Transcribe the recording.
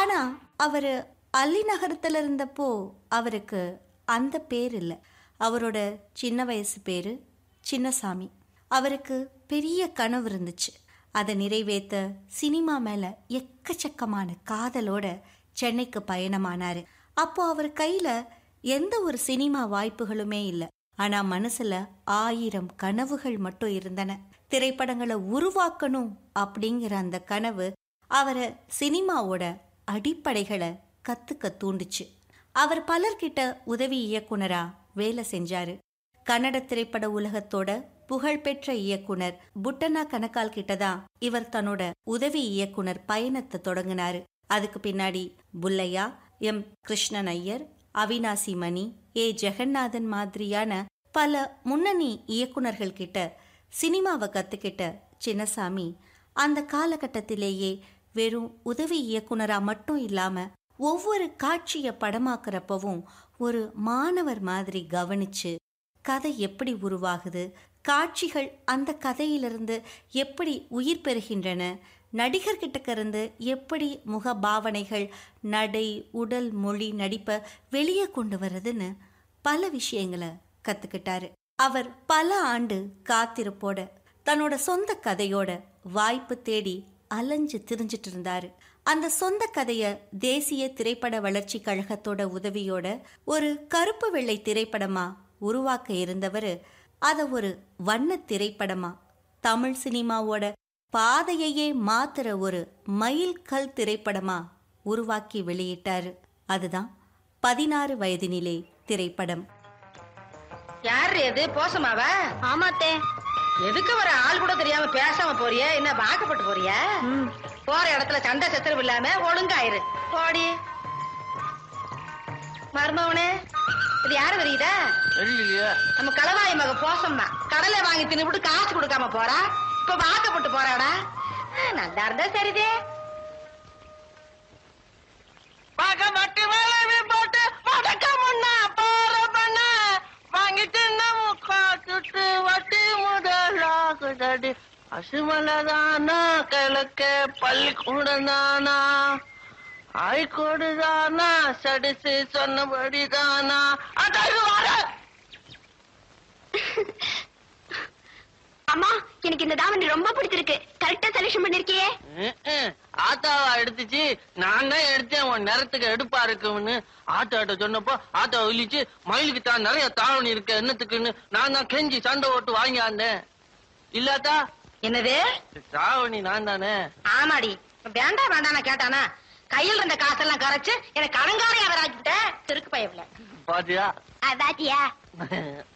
ஆனா அவரு அல்லி நகரத்துல இருந்தப்போ அவருக்கு அந்த பேர் இல்லை அவரோட சின்ன வயசு பேரு சின்னசாமி அவருக்கு பெரிய கனவு இருந்துச்சு அதை நிறைவேற்ற சினிமா மேல எக்கச்சக்கமான காதலோட சென்னைக்கு பயணமானாரு அப்போ அவர் கையில எந்த ஒரு சினிமா வாய்ப்புகளுமே இல்லை ஆனா மனசுல ஆயிரம் கனவுகள் மட்டும் இருந்தன திரைப்படங்களை உருவாக்கணும் அப்படிங்கிற அந்த கனவு அவரை சினிமாவோட அடிப்படைகளை கத்துக்க தூண்டுச்சு அவர் பலர்கிட்ட உதவி இயக்குனரா வேலை செஞ்சாரு கன்னட திரைப்பட உலகத்தோட புகழ்பெற்ற இயக்குனர் புட்டனா கனகால் கிட்டதான் இவர் தன்னோட உதவி இயக்குனர் பயணத்தை தொடங்கினாரு அதுக்கு பின்னாடி புல்லையா எம் கிருஷ்ணன் ஐயர் அவினாசி மணி ஏ ஜெகநாதன் மாதிரியான பல முன்னணி இயக்குனர்கள் கிட்ட சினிமாவை கத்துக்கிட்ட சின்னசாமி அந்த காலகட்டத்திலேயே வெறும் உதவி இயக்குனரா மட்டும் இல்லாம ஒவ்வொரு காட்சியை படமாக்குறப்பவும் ஒரு மாணவர் மாதிரி கவனிச்சு கதை எப்படி உருவாகுது காட்சிகள் அந்த கதையிலிருந்து எப்படி உயிர் பெறுகின்றன நடிகர்கிட்டக்க இருந்து எப்படி முக பாவனைகள் நடை உடல் மொழி நடிப்பை வெளியே கொண்டு வர்றதுன்னு பல விஷயங்களை கத்துக்கிட்டாரு அவர் பல ஆண்டு காத்திருப்போட தன்னோட சொந்த கதையோட வாய்ப்பு தேடி அலைஞ்சு திரிஞ்சிட்டு இருந்தாரு அந்த சொந்த கதைய தேசிய திரைப்பட வளர்ச்சி கழகத்தோட உதவியோட ஒரு கருப்பு வெள்ளை திரைப்படமா உருவாக்க இருந்தவர் அதை ஒரு வண்ண திரைப்படமா தமிழ் சினிமாவோட பாதையையே மாத்துற ஒரு மயில் கல் திரைப்படமா உருவாக்கி வெளியிட்டாரு அதுதான் பதினாறு வயதினிலே திரைப்படம் யாரு இது போசமாவ ஆமாத்தே எதுக்கு வர ஆள் கூட தெரியாம பேசாம போறிய என்ன வாக்கப்பட்டு போறிய போற இடத்துல சண்டை சச்சரவு இல்லாம ஒழுங்காயிரு போடி மருமவனே இது யாரு தெரியுதா தெரியலையே நம்ம களவாய் மக போசம்மா கடலை வாங்கி தின்னுபிட்டு காசு கொடுக்காம போறா இப்ப வாக்கப்பட்டு போறாடா ஆ, நல்லா இருந்தா சரிதே பாக்க மட்டி வேலை போட்டு பதக்க முன்னா போற பண்ண வாங்கி தின்ன முக்கா சுட்டு வட்டி முதலாகுதடி பசுமலதானா கிழக்க பள்ளிக்கூடம் தானா ஹைகோடு தானா சடிச்சு சொன்னபடி தானா அதாவது வர அம்மா எனக்கு இந்த தாவணி ரொம்ப பிடிச்சிருக்கு கரெக்டா செலக்ஷன் பண்ணிருக்கியே ஆத்தாவா எடுத்துச்சு நான் தான் எடுத்தேன் உன் நேரத்துக்கு எடுப்பா இருக்குன்னு ஆத்தாட்ட சொன்னப்போ ஆத்தா விழிச்சு மயிலுக்கு தான் நிறைய தாவணி இருக்கு என்னத்துக்குன்னு நான் தான் கெஞ்சி சண்டை ஓட்டு வாங்கியாந்தேன் இல்லாத்தா என்னது தாவணி நான் தானே ஆமாடி வேண்டாம் வேண்டாம் நான் கேட்டானா கையில் இருந்த காசெல்லாம் கரைச்சு எனக்கு கடங்காரையா வேற ஆக்கிட்ட திருக்கு பயவில்லை பாத்தியா பாத்தியா